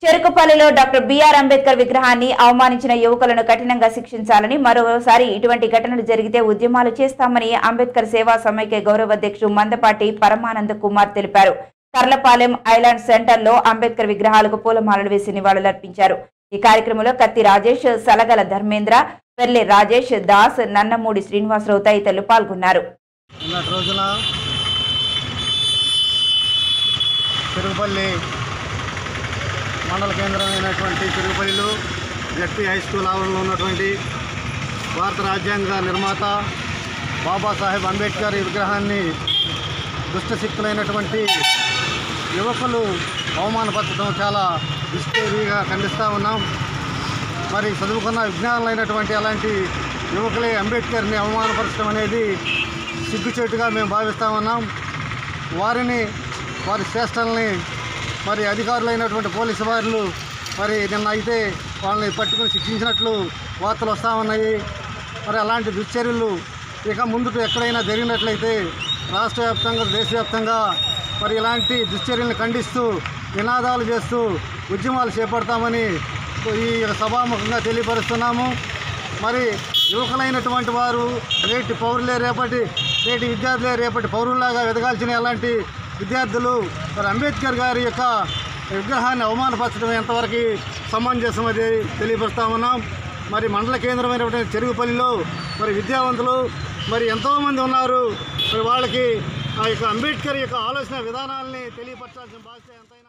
చెరుకుపల్లిలో doctor BR Ambedkar విగ్రహాన్ని అవమానించిన యువకులను కఠినంగా శిక్షించాలని మరోసారి ఇటువంటి ఘటనలు జరిగితే ఉద్యమాలు చేస్తామని అంబేద్కర్ సేవా సమైక్య గౌరవ అధ్యక్షుడు మందపాటి పరమానంద కుమార్ తెలిపారు కర్లపాలెం ఐలాండ్ సెంటర్లో అంబేద్కర్ విగ్రహాలకు పూలమాలలు వేసి నివాళులర్పించారు ఈ కార్యక్రమంలో కత్తి రాజేష్ సలగల ధర్మేంద్ర పెర్లె రాజేష్ దాస్ నన్నమూడి శ్రీనివాసరావు తదితరులు పాల్గొన్నారు నిన్నటి రోజున తిరుగుపల్లి మండల కేంద్రమైనటువంటి తిరుగుపల్లిలో జడ్పీ హై స్కూల్ ఆవరణలో ఉన్నటువంటి భారత రాజ్యాంగ నిర్మాత బాబాసాహెబ్ అంబేద్కర్ విగ్రహాన్ని దుష్టశక్తులైనటువంటి యువకులు అవమానపరచడం చాలా దుస్థితిగా ఖండిస్తూ ఉన్నాం మరి చదువుకున్న విజ్ఞానులైనటువంటి అలాంటి యువకులే అంబేద్కర్ని అవమానపరచడం అనేది సిగ్గుచేటుగా మేము భావిస్తూ ఉన్నాం వారిని వారి శ్రేష్టల్ని మరి అధికారులైనటువంటి పోలీసు వారు మరి నిన్న అయితే వాళ్ళని పట్టుకుని శిక్షించినట్లు వార్తలు వస్తూ ఉన్నాయి మరి అలాంటి దుశ్చర్యలు ఇక ముందుకు ఎక్కడైనా జరిగినట్లయితే రాష్ట్ర వ్యాప్తంగా దేశవ్యాప్తంగా మరి ఇలాంటి దుశ్చర్యలను ఖండిస్తూ నినాదాలు చేస్తూ ఉద్యమాలు చేపడతామని ఈ సభాముఖంగా తెలియపరుస్తున్నాము మరి యువకులైనటువంటి వారు నేటి పౌరులే రేపటి నేటి విద్యార్థులే రేపటి పౌరుల్లాగా ఎదగాల్సిన అలాంటి విద్యార్థులు మరి అంబేద్కర్ గారి యొక్క విగ్రహాన్ని అవమానపరచడం ఎంతవరకు సమంజసం అది తెలియపరుస్తా ఉన్నాం మరి మండల కేంద్రమైనటువంటి చెరుగుపల్లిలో మరి విద్యావంతులు మరి ఎంతోమంది ఉన్నారు మరి వాళ్ళకి ఆ యొక్క అంబేద్కర్ యొక్క ఆలోచన విధానాల్ని తెలియపరచాల్సిన బాధ్యత ఎంతైనా